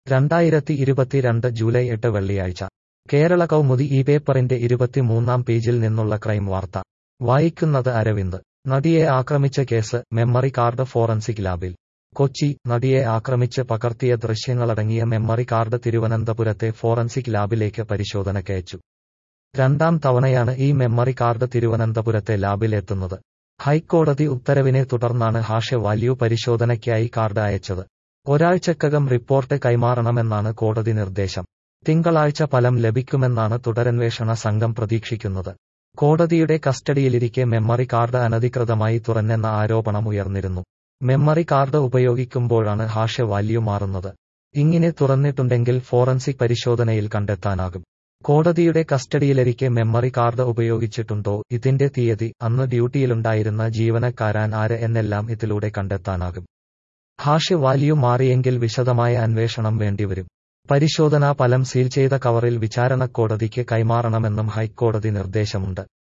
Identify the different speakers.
Speaker 1: രണ്ടായിരത്തി ഇരുപത്തിരണ്ട് ജൂലൈ എട്ട് വെള്ളിയാഴ്ച കേരള കൗമുദി ഈ പേപ്പറിന്റെ ഇരുപത്തിമൂന്നാം പേജിൽ നിന്നുള്ള ക്രൈം വാർത്ത വായിക്കുന്നത് അരവിന്ദ് നടിയെ ആക്രമിച്ച കേസ് മെമ്മറി കാർഡ് ഫോറൻസിക് ലാബിൽ കൊച്ചി നടിയെ ആക്രമിച്ച് പകർത്തിയ ദൃശ്യങ്ങളടങ്ങിയ മെമ്മറി കാർഡ് തിരുവനന്തപുരത്തെ ഫോറൻസിക് ലാബിലേക്ക് പരിശോധനക്കയച്ചു രണ്ടാം തവണയാണ് ഈ മെമ്മറി കാർഡ് തിരുവനന്തപുരത്തെ ലാബിൽ എത്തുന്നത് ഹൈക്കോടതി ഉത്തരവിനെ തുടർന്നാണ് ഹാഷ് വാല്യൂ പരിശോധനയ്ക്കായി കാർഡ് അയച്ചത് ഒരാഴ്ചക്കകം റിപ്പോർട്ട് കൈമാറണമെന്നാണ് കോടതി നിർദ്ദേശം തിങ്കളാഴ്ച ഫലം ലഭിക്കുമെന്നാണ് തുടരന്വേഷണ സംഘം പ്രതീക്ഷിക്കുന്നത് കോടതിയുടെ കസ്റ്റഡിയിലിരിക്കെ മെമ്മറി കാർഡ് അനധികൃതമായി തുറന്നെന്ന ആരോപണം ഉയർന്നിരുന്നു മെമ്മറി കാർഡ് ഉപയോഗിക്കുമ്പോഴാണ് ഹാഷ് വാല്യൂ മാറുന്നത് ഇങ്ങനെ തുറന്നിട്ടുണ്ടെങ്കിൽ ഫോറൻസിക് പരിശോധനയിൽ കണ്ടെത്താനാകും കോടതിയുടെ കസ്റ്റഡിയിലിരിക്കെ മെമ്മറി കാർഡ് ഉപയോഗിച്ചിട്ടുണ്ടോ ഇതിന്റെ തീയതി അന്ന് ഡ്യൂട്ടിയിലുണ്ടായിരുന്ന ജീവനക്കാരാൻ ആര് എന്നെല്ലാം ഇതിലൂടെ കണ്ടെത്താനാകും ഹാഷ് വാല്യൂ മാറിയെങ്കിൽ വിശദമായ അന്വേഷണം വേണ്ടിവരും പരിശോധനാ ഫലം സീൽ ചെയ്ത കവറിൽ വിചാരണക്കോടതിക്ക് കൈമാറണമെന്നും ഹൈക്കോടതി നിർദ്ദേശമുണ്ട്